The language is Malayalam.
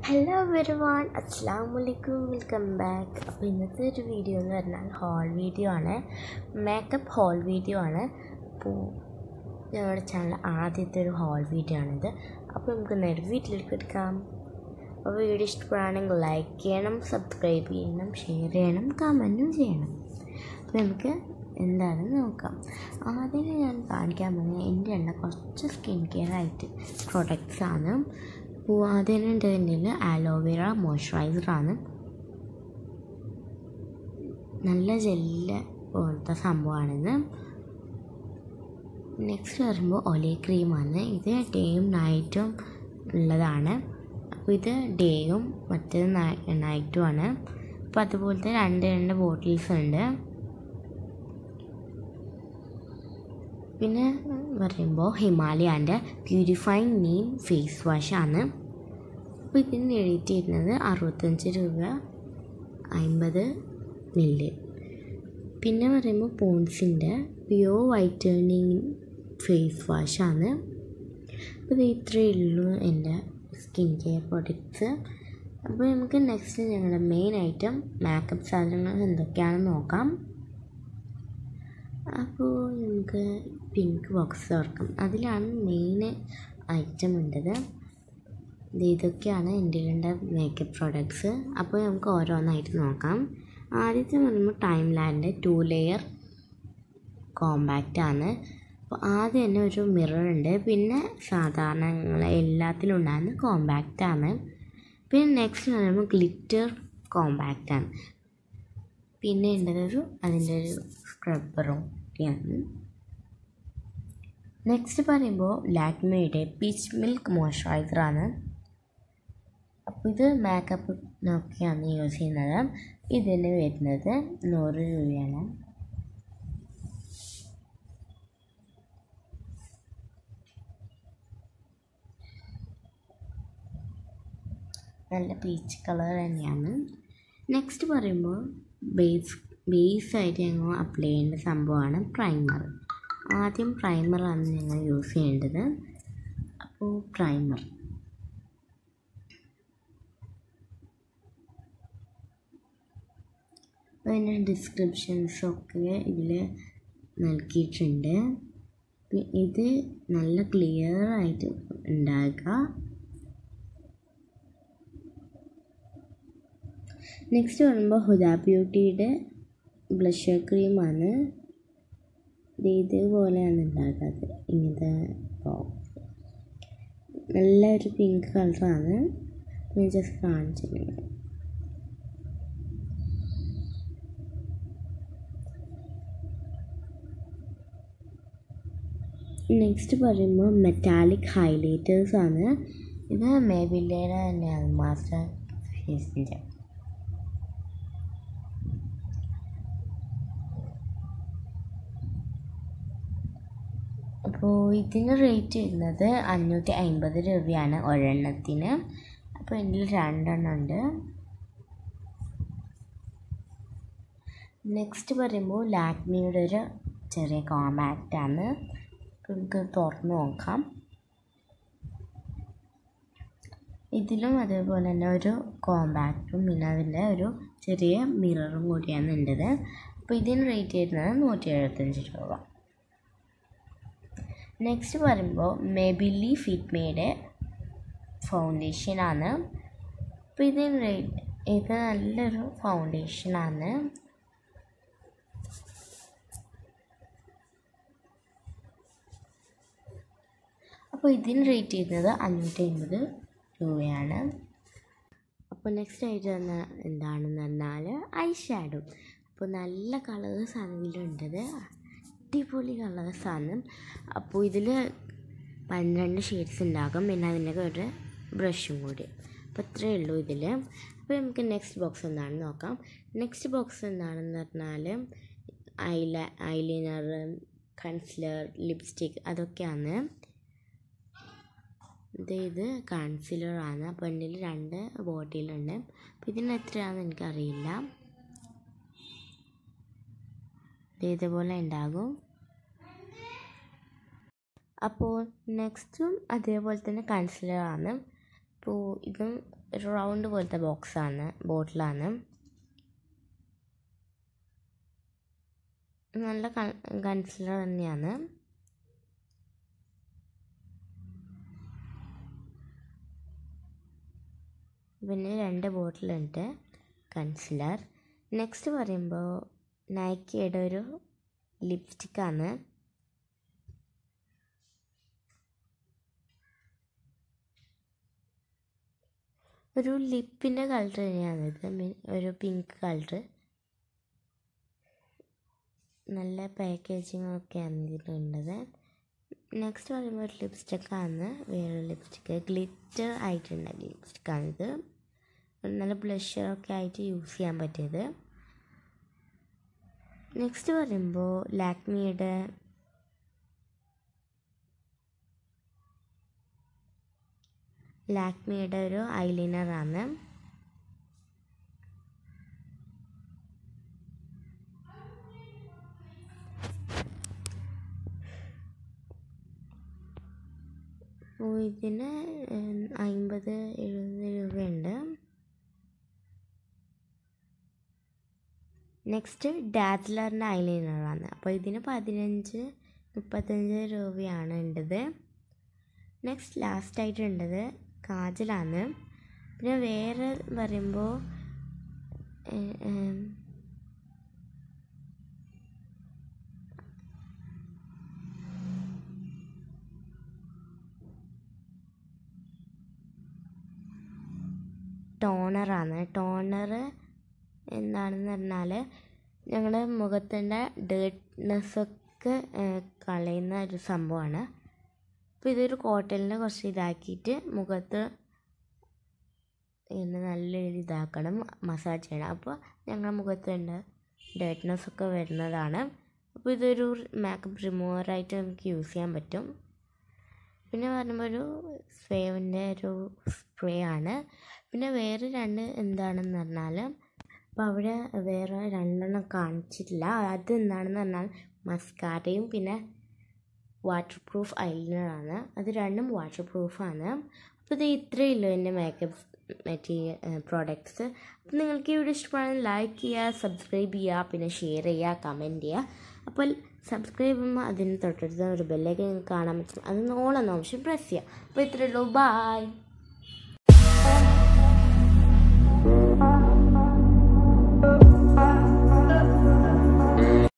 ഹലോ എവരിവൺ അസ്സാം വലൈക്കും വെൽക്കം ബാക്ക് അപ്പോൾ ഇന്നത്തെ ഒരു വീഡിയോ എന്ന് പറഞ്ഞാൽ ഹോൾ വീഡിയോ ആണ് മേക്കപ്പ് ഹോൾ വീഡിയോ ആണ് അപ്പോൾ ഞങ്ങളുടെ ചാനൽ ആദ്യത്തെ ഒരു ഹോൾ വീഡിയോ ആണിത് അപ്പോൾ നമുക്ക് നേരെ വീട്ടിലേക്ക് എടുക്കാം അപ്പോൾ വീഡിയോ ഇഷ്ടപ്പെടുകയാണെങ്കിൽ ലൈക്ക് ചെയ്യണം സബ്സ്ക്രൈബ് ചെയ്യണം ഷെയർ ചെയ്യണം കമൻറ്റും ചെയ്യണം അപ്പോൾ നമുക്ക് എന്താണെന്ന് നോക്കാം ആദ്യം ഞാൻ കാണിക്കാൻ പോകുന്നത് എൻ്റെ എണ്ണ കുറച്ച് സ്കിൻ കെയർ ആയിട്ട് പ്രൊഡക്ട്സ് ആണ് അപ്പോൾ ആദ്യം എൻ്റെ കയ്യിൽ ആലോവേറ മോയ്സ്ചറൈസറാണ് നല്ല ജെല്ല് പോലത്തെ സംഭവമാണിത് നെക്സ്റ്റ് വരുമ്പോൾ ഒലേ ക്രീമാണ് ഇത് ഡേയും നൈറ്റും ഉള്ളതാണ് അപ്പോൾ ഇത് ഡേയും മറ്റേത് നൈറ്റുമാണ് അപ്പോൾ അതുപോലത്തെ രണ്ട് രണ്ട് ബോട്ടിൽസ് ഉണ്ട് പിന്നെ പറയുമ്പോൾ ഹിമാലയാൻ്റെ പ്യൂരിഫൈങ് നീം ഫേസ് വാഷാണ് അപ്പോൾ ഇതിന് റേറ്റ് ചെയ്യുന്നത് അറുപത്തഞ്ച് രൂപ അമ്പത് മില്ലി പിന്നെ പറയുമ്പോൾ പോൺസിൻ്റെ പ്യുവർ വൈറ്റേണിങ് ഫേസ് വാഷാണ് അപ്പോൾ ഇത് ഇത്രയേ ഉള്ളൂ എൻ്റെ സ്കിൻ കെയർ പ്രൊഡക്ട്സ് അപ്പോൾ നമുക്ക് നെക്സ്റ്റ് ഞങ്ങളുടെ മെയിൻ ഐറ്റം മേക്കപ്പ് സാധനങ്ങൾ എന്തൊക്കെയാണെന്ന് നോക്കാം അപ്പോൾ നമുക്ക് പിങ്ക് ബോക്സ് തുറക്കാം അതിലാണ് മെയിൻ ഐറ്റം ഉണ്ടത് ഇതൊക്കെയാണ് എൻ്റെ കണ്ട മേക്കപ്പ് പ്രോഡക്ട്സ് അപ്പോൾ നമുക്ക് ഓരോന്നായിട്ട് നോക്കാം ആദ്യത്തെ പറയുമ്പോൾ time land two layer compact ആണ് അപ്പോൾ ആദ്യം തന്നെ ഒരു മിറർ ഉണ്ട് പിന്നെ സാധാരണ എല്ലാത്തിലും ഉണ്ടാകുന്ന കോമ്പാക്റ്റ് ആണ് പിന്നെ നെക്സ്റ്റ് പറയുമ്പോൾ ഗ്ലിറ്റർ കോമ്പാക്റ്റ് ആണ് പിന്നെ ഉണ്ടതൊരു അതിൻ്റെ ഒരു സ്ക്രബ്ബറും ഒക്കെയാണ് നെക്സ്റ്റ് പറയുമ്പോൾ ലാക്മയുടെ പീച്ച് മിൽക്ക് മോയ്സ്ചറൈസറാണ് അപ്പോൾ ഇത് മേക്കപ്പ് നോക്കിയാണ് യൂസ് ചെയ്യുന്നത് ഇതിന് വരുന്നത് നൂറ് രൂപയാണ് നല്ല പീച്ച് കളർ തന്നെയാണ് നെക്സ്റ്റ് പറയുമ്പോൾ ബേസ് ബേസ് ആയിട്ട് ഞങ്ങൾ അപ്ലൈ ചെയ്യേണ്ട സംഭവമാണ് പ്രൈമർ ആദ്യം പ്രൈമറാണ് ഞങ്ങൾ യൂസ് ചെയ്യേണ്ടത് അപ്പോൾ പ്രൈമർ അതിൻ്റെ ഡിസ്ക്രിപ്ഷൻസൊക്കെ ഇതിൽ നൽകിയിട്ടുണ്ട് ഇത് നല്ല ക്ലിയർ ആയിട്ട് ഉണ്ടാകുക നെക്സ്റ്റ് പറയുമ്പോൾ ഹുദ ബ്യൂട്ടിയുടെ ബ്ലഷർ ക്രീമാണ് ഇത് ഇതുപോലെയാണ് ഉണ്ടാകാറ് ഇങ്ങനത്തെ ബോക്സ് നല്ലൊരു പിങ്ക് കളറാണ് ഞാൻ ജസ്റ്റ് കാണിച്ചിട്ടുണ്ട് നെക്സ്റ്റ് പറയുമ്പോൾ മെറ്റാലിക് ഹൈലൈറ്റേഴ്സ് ആണ് ഇത് മേബില്ലയുടെ തന്നെയാണ് മാസ്റ്റർ ഫേസിൻ്റെ അപ്പോൾ ഇതിന് റേറ്റ് വരുന്നത് അഞ്ഞൂറ്റി അമ്പത് രൂപയാണ് ഒരെണ്ണത്തിന് അപ്പോൾ ഇതിൽ രണ്ടെണ്ണം ഉണ്ട് നെക്സ്റ്റ് പറയുമ്പോൾ ലാക്മിയുടെ ഒരു ചെറിയ കോമ്പാക്റ്റ് ആണ് നമുക്ക് തുറന്ന് നോക്കാം ഇതിലും അതേപോലെ തന്നെ ഒരു കോമ്പാക്റ്റും പിന്നെ അതിൻ്റെ ഒരു ചെറിയ മിററും കൂടിയാണ് ഉണ്ടത് അപ്പോൾ ഇതിന് റേറ്റ് വരുന്നത് നൂറ്റി എഴുപത്തഞ്ച് രൂപ നെക്സ്റ്റ് പറയുമ്പോൾ മെബിലി ഫിറ്റ്മയുടെ ഫൗണ്ടേഷനാണ് അപ്പോൾ ഇതിന് റേറ്റ് ഇത് നല്ലൊരു ഫൗണ്ടേഷനാണ് അപ്പോൾ ഇതിന് റേറ്റ് ചെയ്യുന്നത് അഞ്ഞൂറ്റി അമ്പത് രൂപയാണ് അപ്പോൾ നെക്സ്റ്റ് ആയിട്ട് തന്നെ എന്താണെന്ന് പറഞ്ഞാൽ ഐ ഷാഡോ അപ്പോൾ നല്ല കളേഴ്സാണ് ഇതിലുണ്ടത് അടിപൊളി കളേഴ്സാണ് അപ്പോൾ ഇതിൽ പന്ത്രണ്ട് ഷെയ്ഡ്സ് ഉണ്ടാകും പിന്നെ അതിൻ്റെ ഒരു ബ്രഷും കൂടി അപ്പോൾ ഇത്രയേ ഉള്ളൂ ഇതിൽ അപ്പോൾ നമുക്ക് നെക്സ്റ്റ് ബോക്സ് എന്താണെന്ന് നോക്കാം നെക്സ്റ്റ് ബോക്സ് എന്താണെന്ന് പറഞ്ഞാൽ ഐല ഐലൈനർ കൺസിലർ ലിപ്സ്റ്റിക് അതൊക്കെയാണ് ഇത് ഇത് കൺസിലറാണ് അപ്പോൾ എൻ്റെ രണ്ട് ബോട്ടിലുണ്ട് അപ്പോൾ ഇതിന് എത്രയാണെന്ന് എനിക്കറിയില്ല ഇത് ഇതുപോലെ ഉണ്ടാകും അപ്പോൾ നെക്സ്റ്റും അതേപോലെ തന്നെ കൺസിലറാണ് അപ്പോൾ ഇതും ഒരു റൗണ്ട് പോലത്തെ ബോക്സാണ് ബോട്ടിലാണ് നല്ല കൺസിലർ തന്നെയാണ് പിന്നെ രണ്ട് ബോട്ടിലുണ്ട് കൺസിലർ നെക്സ്റ്റ് പറയുമ്പോൾ നൈക്കിയുടെ ഒരു ലിപ്സ്റ്റിക്കാണ് ഒരു ലിപ്പിൻ്റെ കളർ തന്നെയാണിത് മീൻ ഒരു പിങ്ക് കളർ നല്ല പാക്കേജിങ് ഒക്കെയാണ് ഇതിലുള്ളത് നെക്സ്റ്റ് പറയുമ്പോൾ ഒരു ലിപ്സ്റ്റിക്കാണ് വേറെ ലിപ്സ്റ്റിക്ക് ഗ്ലിറ്റർ ആയിട്ടുള്ള ലിപ്സ്റ്റിക്കാണിത് നല്ല ബ്ലഷറൊക്കെ ആയിട്ട് യൂസ് ചെയ്യാൻ പറ്റിയത് നെക്സ്റ്റ് പറയുമ്പോൾ ലാക്മിയുടെ ലാക്മിയുടെ ഒരു ഐലൈനറാണ് അപ്പോൾ ഇതിന് അമ്പത് എഴുപത് രൂപയുണ്ട് നെക്സ്റ്റ് ഡാസ്ലറിൻ്റെ ഐലൈനറാണ് അപ്പോൾ ഇതിന് പതിനഞ്ച് മുപ്പത്തഞ്ച് രൂപയാണ് ഉണ്ടത് നെക്സ്റ്റ് ലാസ്റ്റ് ആയിട്ടുണ്ടത് കാജലാണ് പിന്നെ വേറെ പറയുമ്പോൾ ടോണറാണ് ടോണർ എന്താണെന്ന് പറഞ്ഞാൽ ഞങ്ങളുടെ മുഖത്തിൻ്റെ ഡേർട്ട്നെസ്സൊക്കെ കളയുന്ന ഒരു സംഭവമാണ് അപ്പോൾ ഇതൊരു കോട്ടലിനെ കുറച്ച് ഇതാക്കിയിട്ട് മുഖത്ത് ഇങ്ങനെ നല്ല ഇതാക്കണം മസാജ് ചെയ്യണം അപ്പോൾ ഞങ്ങളുടെ മുഖത്തുണ്ട് ഡേർട്ട്നെസ് ഒക്കെ വരുന്നതാണ് അപ്പോൾ ഇതൊരു മേക്കപ്പ് റിമൂവറായിട്ട് നമുക്ക് യൂസ് ചെയ്യാൻ പറ്റും പിന്നെ പറയുമ്പോൾ ഒരു സ്വേവിൻ്റെ ഒരു സ്പ്രേ ആണ് പിന്നെ വേറെ രണ്ട് എന്താണെന്ന് പറഞ്ഞാൽ അപ്പോൾ അവിടെ വേറെ രണ്ടെണ്ണം കാണിച്ചിട്ടില്ല അത് എന്താണെന്ന് പറഞ്ഞാൽ മസ്കാരയും പിന്നെ വാട്ടർ പ്രൂഫ് ഐലൈനറാണ് അത് രണ്ടും വാട്ടർ പ്രൂഫാണ് അപ്പോൾ ഇത് ഇത്രയേ ഉള്ളൂ എൻ്റെ മേക്കപ്പ് മെറ്റീരിയൽ പ്രോഡക്റ്റ്സ് അപ്പോൾ നിങ്ങൾക്ക് ഈ വീഡിയോ ഇഷ്ടപ്പെടുന്നത് ലൈക്ക് ചെയ്യുക സബ്സ്ക്രൈബ് ചെയ്യുക പിന്നെ ഷെയർ ചെയ്യുക കമൻറ്റ് ചെയ്യുക അപ്പോൾ സബ്സ്ക്രൈബ് ചെയ്യുമ്പോൾ അതിന് തൊട്ടടുത്ത ഒരു ബെല്ലേക്ക് നിങ്ങൾക്ക് കാണാൻ പറ്റും അതൊന്ന് ഓളെന്ന ഓപ്ഷൻ പ്രസ് ചെയ്യുക അപ്പോൾ ഇത്രയേ ഉള്ളൂ ബായ്